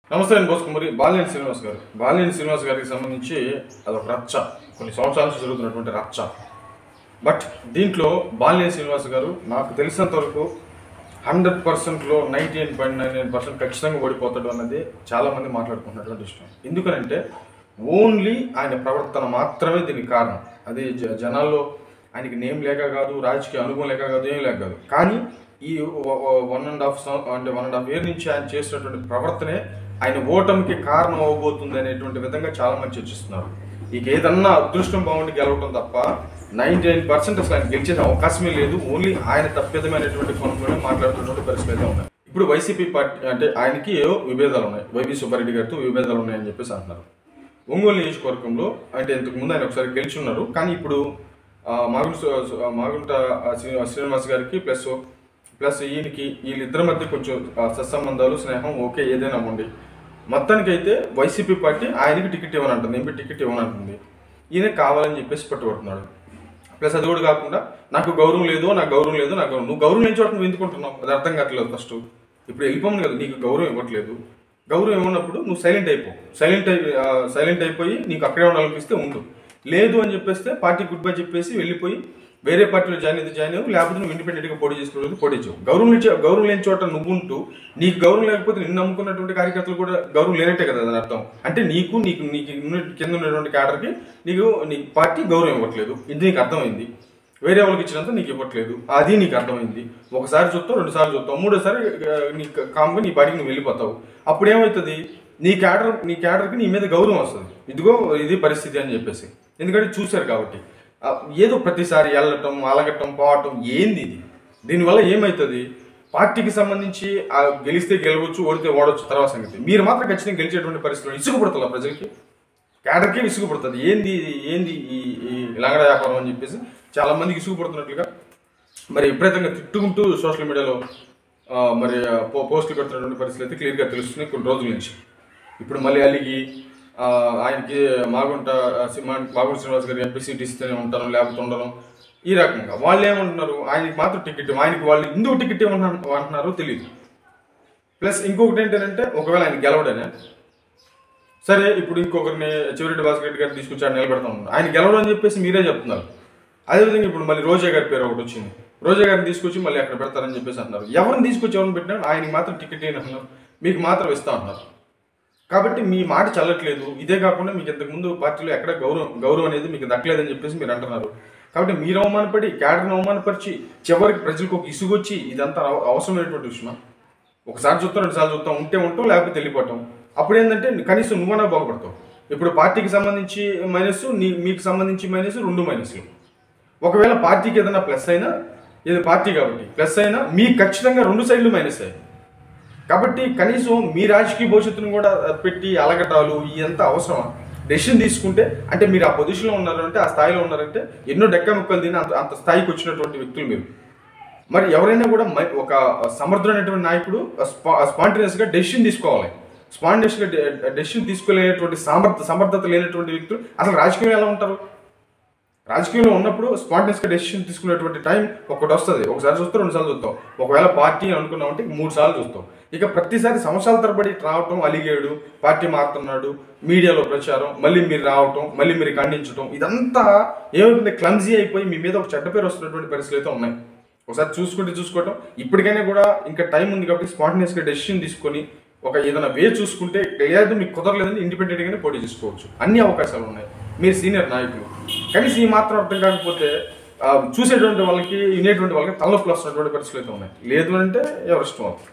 నమస్తే అండి బోసుకుమారి బాలినేని శ్రీనివాస్ గారు బాలినేని శ్రీనివాస్ గారికి సంబంధించి అదొక రచ్చ కొన్ని సంవత్సరాల నుంచి జరుగుతున్నటువంటి రచ్చ బట్ దీంట్లో బాలినేని శ్రీనివాస్ గారు నాకు తెలిసినంత వరకు హండ్రెడ్ పర్సెంట్లో ninety eight point nine nine percent ఖచ్చితంగా ఓడిపోతాడు అన్నది చాలామంది మాట్లాడుకుంటున్నటువంటి విషయం ఎందుకనంటే ఓన్లీ ఆయన ప్రవర్తన మాత్రమే దీనికి కారణం అది జ- జనాల్లో ఆయనకి నేమ్ లేక కాదు రాజకీయ అనుభవం లేక కాదు ఏం లేక కాదు కానీ ఈ వన్ అండ్ హాఫ్ అంటే వన్ అండ్ హాఫ్ ఇయర్ నుంచి ఆయన చేసినటువంటి ప్రవర్తనే ఆయన ఓటమికి కారణం అవబోతుంది అనేటువంటి విధంగా చాలా మంది చర్చిస్తున్నారు ఇక ఏదన్నా అదృష్టం బాగుండి గెలవటం తప్ప నైన్టీ నైన్ పర్సెంట్ అసలు ఆయన గెలిచే అవకాశమే లేదు ఓన్లీ ఆయన తప్పిదమైనటువంటి పనులనే మాట్లాడుతున్నటువంటి పరిస్థితులు అయితే ఉన్నాయి ఇప్పుడు వైసీపీ పార్టీ అంటే ఆయనకి ఏవో విభేదాలు ఉన్నాయి వైవి సుబ్బారెడ్డి గారితో విభేదాలు ఉన్నాయని చెప్పేసి అంటున్నారు ఒంగోలు నియోజకవర్గంలో అంటే ఇంతకు ముందు ఆయన ఒకసారి గెలిచి ఉన్నారు కానీ ఇప్పుడు ఆ, మాగుంట సు- ఆ, మాగుంట ఆ, శ్రీ- శ్రీనివాస్ గారికి ప్లస్ ప్లస్ ఈయనకి వీళ్ళిద్దరి మధ్య కొంచెం ఆ, సత్సంబంధాలు స్నేహం ఓకే ఏదైనా ఉండి మొత్తానికి అయితే వైసీపీ పార్టీ ఆయనకి టికెట్ ఇవ్వనంటుంది ఎంపీ టికెట్ ఇవ్వనంటుంది ఈయన కావాలని చెప్పేసి పట్టుబడుతున్నాడు ప్లస్ అది కూడా కాకుండా నాకు గౌరవం లేదు నాకు గౌరవం లేదు నాకు గౌరవం నువ్వు గౌరవం లేని చోట నువ్వు ఎందుకుంటున్నావు అది అర్థం కావట్లేదు ఫస్ట్ ఇప్పుడు వెళ్ళిపోను కదా నీకు గౌరవం ఇవ్వట్లేదు గౌరవం ఇవ్వనప్పుడు నువ్వు సైలెంట్ అయిపో సైలెంట్ అయి సైలెంట్ అయిపోయి నీకు అక్కడే ఉండాలనిపిస్తే ఉండు లేదు అని చెప్పేస్తే పార్టీ గుడ్ బై చెప్పేసి వెళ్ళిపోయి వేరే పార్టీలో జాయిన్ అయితే జాయిన్ అవ్వు లేకపోతే నువ్వు ఇండిపెండెంట్గా పోటీ చేసుకోవడానికి పోటీ చేయవు గౌరవం ఇచ్చే గౌరవం లేని చోట నువ్వు ఉంటూ నీకు గౌరవం లేకపోతే నిన్ను నమ్ముకున్నటువంటి కార్యకర్తలు కూడా గౌరవం లేనట్టే కదా దాని అర్థం అంటే నీకు నీకు నీకు ఉన్న- కింద ఉన్నటువంటి క్యాడర్కి నీకు నీ పార్టీ గౌరవం ఇవ్వట్లేదు ఇది నీకు అర్థమైంది వేరే వాళ్ళకి ఇచ్చినంత నీకు ఇవ్వట్లేదు అది నీకు అర్థమైంది ఒకసారి చూస్తావు రెండు సార్లు చూస్తావు మూడోసారి ఆ, నీ కామ్గా నీ పార్టీకి నువ్వు వెళ్ళిపోతావు అప్పుడు ఏమవుతుంది నీ క్యాడర్ నీ క్యాడర్కి నీ మీద గౌరవం వస్తుంది ఇదిగో ఇది పరిస్థితి అని చెప్పేసి ఎందుకంటే చూశారు కాబట్టి ఆ, ఏదో ప్రతిసారి వెళ్ళటం అలగటం పోవటం ఏంది ఇది దీనివల్ల ఏమవుతుంది పార్టీకి సంబంధించి ఆ గెలిస్తే గెలవచ్చు ఓడితే ఓడవచ్చు తర్వాత సంగతి మీరు మాత్రం ఖచ్చితంగా గెలిచేటువంటి పరిస్థితులు ఇసుకుపడుతుందా ప్రజలకి క్యాడర్కే విసుగుపడుతుంది ఏంది ఇది? ఏంది ఈ ఈ లంగడ వ్యాపారం అని చెప్పేసి చాలా మందికి విసుగుపడుతున్నట్లుగా మరి విపరీతంగా తిట్టుకుంటూ సోషల్ మీడియాలో ఆ, మరి ఆ, పో పోస్టులు పెడుతున్నటువంటి పరిస్థితులు అయితే క్లియర్గా తెలుస్తున్నాయి కొన్ని రోజుల నుంచి ఇప్పుడు మళ్ళీ అలిగి ఆ, ఆయనకి మాగుంట ఆ, శ్రీమాన్ మాగుంట శ్రీనివాస్ గారు ఎంపీ సీట్ ఇస్తేనే ఉంటాను లేకపోతే ఉండను ఈ రకంగా వాళ్ళు ఏమంటున్నారు ఆయనకి మాత్రం టికెట్ ఇవ్వం. ఆయనకి వాళ్ళు ఎందుకు టికెట్ ఇవ్వమంటున్నారు అంటున్నారో తెలియదు ప్లస్ ఇంకొకటి ఏంటంటే ఒకవేళ ఆయన గెలవడనే సరే ఇప్పుడు ఇంకొకరిని చివరెడ్డి భాస్కర్ రెడ్డి గారిని తీసుకొచ్చి నిలబెడతా ఉన్నారు ఆయన గెలవడం అని చెప్పేసి మీరే చెప్తున్నారు అదేవిధంగా ఇప్పుడు మళ్ళీ రోజా గారి పేరు ఒకటి వచ్చింది రోజా గారిని తీసుకొచ్చి మళ్ళీ అక్కడ పెడతారని చెప్పేసి అంటున్నారు ఎవరిని తీసుకొచ్చి ఎవరిని పెట్టినా ఆయనకి మాత్రం టికెట్ ఏని అంటున్నారు మీకు మాత్రం ఇస్తా అంటున్నారు కాబట్టి మీ మాట చల్లట్లేదు ఇదే కాకుండా మీకు ఇంతకుముందు పార్టీలో ఎక్కడ గౌరవం గౌరవం అనేది మీకు దక్కలేదని చెప్పేసి మీరు అంటున్నారు కాబట్టి మీరు అవమానపడి క్యాడర్ని అవమానపరిచి చివరికి ప్రజలకు ఒక ఇసుగొచ్చి ఇదంతా అవ- అవసరమైనటువంటి విషయమా ఒకసారి చూస్తాం రెండు సార్లు చూస్తాం ఉంటే ఉంటాం లేకపోతే వెళ్ళిపోవటం అప్పుడు ఏంటంటే కనీసం నువ్వన్నా బాగుపడతావు ఇప్పుడు పార్టీకి సంబంధించి మైనస్ నీ మీకు సంబంధించి మైనస్ రెండు మైనస్లు ఒకవేళ పార్టీకి ఏదైనా ప్లస్ అయినా ఇది పార్టీ కాబట్టి ప్లస్ అయినా మీకు ఖచ్చితంగా రెండు సైడ్లు మైనస్ అయ్యాయి కాబట్టి కనీసం మీ రాజకీయ భవిష్యత్తును కూడా పెట్టి అలగటాలు ఇదంతా అవసరమా డెసిషన్ తీసుకుంటే అంటే మీరు ఆ పొజిషన్లో ఉన్నారంటే ఆ స్థాయిలో ఉన్నారంటే ఎన్నో డెక్క ముక్కలు తిని అంత అంత స్థాయికి వచ్చినటువంటి వ్యక్తులు మీరు మరి ఎవరైనా కూడా మై- ఒక సమర్థుడైనటువంటి నాయకుడు స్పాంటినియస్గా డెసిషన్ తీసుకోవాలి స్పాంటినియస్గా డెసిషన్ తీసుకోలేనటువంటి సమర్థ సమర్థత లేనటువంటి వ్యక్తులు అసలు రాజకీయం ఎలా ఉంటారు రాజకీయంలో ఉన్నప్పుడు స్పాంటినియస్గా డెసిషన్ తీసుకునేటువంటి టైం ఒకటి వస్తుంది ఒకసారి చూస్తాం రెండు సార్లు చూస్తాం ఒకవేళ పార్టీ అనుకున్నామంటే మూడు సార్లు చూస్తాం ఇక ప్రతిసారి సంవత్సరాల తరబడి రావటం అలిగేడు పార్టీ మారుతున్నాడు మీడియాలో ప్రచారం మళ్ళీ మీరు రావటం మళ్ళీ మీరు ఖండించడం ఇదంతా ఏమవుతుంది క్లమ్జీ అయిపోయి మీ మీద ఒక చెడ్డ పేరు వస్తున్నటువంటి పరిస్థితులు అయితే ఉన్నాయి ఒకసారి చూసుకుంటే చూసుకోవటం ఇప్పటికైనా కూడా ఇంకా టైం ఉంది కాబట్టి స్పాంటినియస్గా డెసిషన్ తీసుకొని ఒక ఏదైనా వే చూసుకుంటే లేదు మీకు కుదరలేదని ఇండిపెండెంట్గానే పోటీ చేసుకోవచ్చు అన్ని అవకాశాలు ఉన్నాయి మీరు సీనియర్ నాయకులు కనీసం ఈ మాత్రం అర్థం కాకపోతే ఆ, చూసేటువంటి వాళ్ళకి వినేటువంటి వాళ్ళకి తలనొప్పులు వస్తున్నటువంటి పరిస్థితులు అయితే ఉన్నాయి లేదు అంటే ఎవరి ఇష్టం వాళ్ళు.